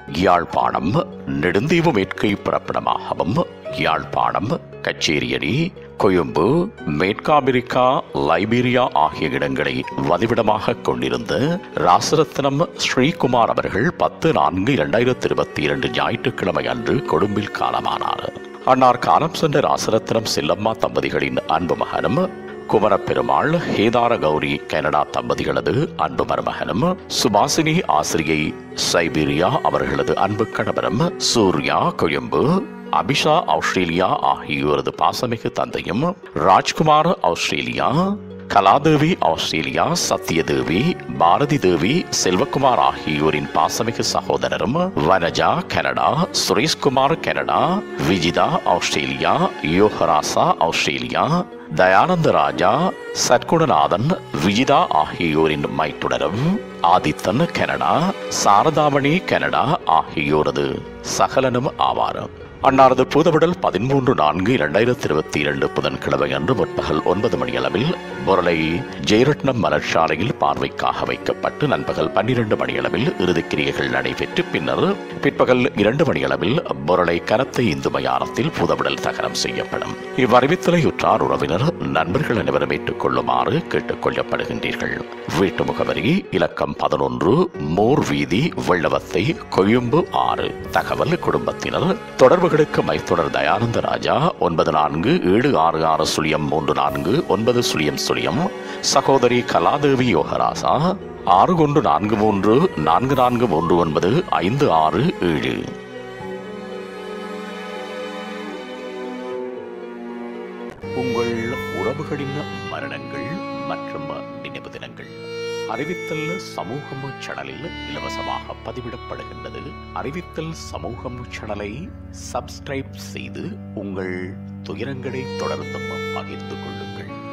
யாழ்ப்பாணம் நெடுந்தீவு மேற்கை பிறப்பிடமாகவும் யாழ்ப்பாணம் கச்சேரியடி கொழும்பு மேற்கு America Liberia ஆகிய இடங்களை வதிவிடமாக கொண்டிருந்த ராசரத்னம் ஸ்ரீகுமார் அவர்கள் பத்து நான்கு இரண்டாயிரத்தி இருபத்தி இரண்டு ஞாயிற்றுக்கிழமை அன்று கொழும்பில் காலமானார் அன்னார் காலம் சென்ற ராசரத்னம் செல்லம்மா தம்பதிகளின் அன்பு மகனும் குமரப்பெருமாள் ஹேதார கௌரி கனடா தம்பதிகளது அன்பு மருமகனும் சுபாசினி ஆசிரியை சைபீரியா அவர்களது அன்பு கணவரும் சூர்யா கொழும்பு அபிஷா ஆஸ்திரேலியா ஆகியோரது பாசமிகு தந்தையும் ராஜ்குமார் ஆஸ்திரேலியா கலாதேவி ஆஸ்திரேலியா சத்யதேவி பாரதி தேவி செல்வகுமார் ஆகியோரின் பாசமிகு சகோதரரும் Vanaja Canada Sureshkumar Canada Vijitha Australia Yogarasa Australia Thayanantha Raja Sathgunanathan Vijitha ஆகியோரின் மைத்துடரும் ஆதித்தன் கனடா சாரதாமணி கனடா ஆகியோரது சகலனும் ஆவார் அன்னாரது பூதவிடல் பதிமூன்று நான்கு இரண்டாயிரத்தி இருபத்தி இரண்டு புதன்கிழமை அன்று முற்பகல் ஒன்பது மணியளவில் பொருளை ஜெயரட்னம் மலர்ச்சாலையில் பார்வைக்காக வைக்கப்பட்டு நண்பகல் பன்னிரண்டு மணியளவில் இறுதிக்கிரியைகள் நடைபெற்று பின்னர் பிற்பகல் இரண்டு மணியளவில் பொருளை கனத்த இந்து மயானத்தில் பூதவிடல் தகனம் செய்யப்படும் இவ்வறிவித்தலை உற்றார் உறவினர் நண்பர்கள் அனைவரும் ஏற்றுக்கொள்ளுமாறு கேட்டுக் கொள்ளப்படுகின்றீர்கள் வீட்டு முகவரி இலக்கம் பதினொன்று மோர் வீதி வெள்ளவத்தை கொழும்பு ஆறு தகவல் குடும்பத்தினர் தொடர்புகளுக்கு மைத்துனர் தயானந்த ராஜா ஒன்பது நான்கு ஏழு ஆறு ஆறு சுழியம் மூன்று நான்கு ஒன்பது சுழியம் சுழியம் சகோதரி கலாதேவி யோகராசா ஆறு ஒன்று நான்கு மூன்று நான்கு நான்கு மூன்று ஒன்பது ஐந்து ஆறு ஏழு உங்கள் உறவுகளின் மரணங்கள் மற்றும் நினைவு தினங்கள் அறிவித்தல் சமூகம் சேனலில் இலவசமாக பதிவிடப்படுகின்றது அறிவித்தல் சமூகம் சேனலை சப்ஸ்கிரைப் செய்து உங்கள் துயரங்களை தொடர்ந்தும் பகிர்ந்து கொள்ளுங்கள்